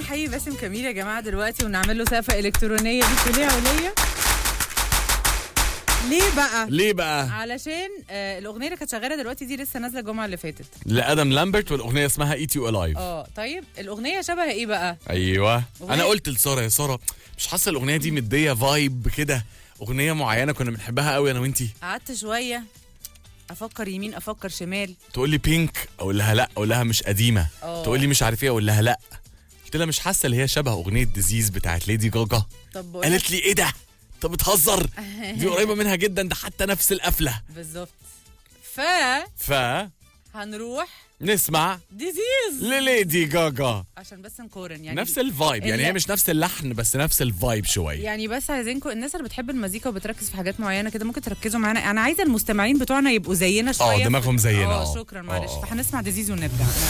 نحيي باسم كميل يا جماعه دلوقتي ونعمل له سقفه الكترونيه دي ليه وليه ليه بقى ليه بقى علشان آه الاغنيه اللي كانت شغاله دلوقتي دي لسه نازله الجمعه اللي فاتت لادم لامبرت والاغنيه اسمها ايت يو الايف اه طيب الاغنيه شبه ايه بقى ايوه أغنية- انا قلت لساره يا ساره مش حاسه الاغنيه دي مديه فايب كده اغنيه معينه كنا بنحبها قوي انا وانتي قعدت شويه افكر يمين افكر شمال تقول لي بينك اقول لها لا اقول لها مش قديمه اه. تقول لي مش عارف ايه اقول لها لا قلت لها مش حاسه اللي هي شبه اغنيه ديزيز بتاعت ليدي جاجا طب بقول قالت لي ايه ده انت بتهزر دي قريبه منها جدا ده حتى نفس القفله بالظبط ف فنسمع هنروح نسمع ديزيز لليدي جاجا يعني بس نقارن يعني نفس الفايب يعني ال- هي مش نفس اللحن بس نفس الفايب شويه يعني بس عايزينكم الناس اللي بتحب المزيكا وبتركز في حاجات معينه كده ممكن تركزوا معانا انا عايزه المستمعين بتوعنا يبقوا زينا شويه دماغهم زينا، اه اه. شكرا معلش اه. فهنسمع ديزيز ونرجع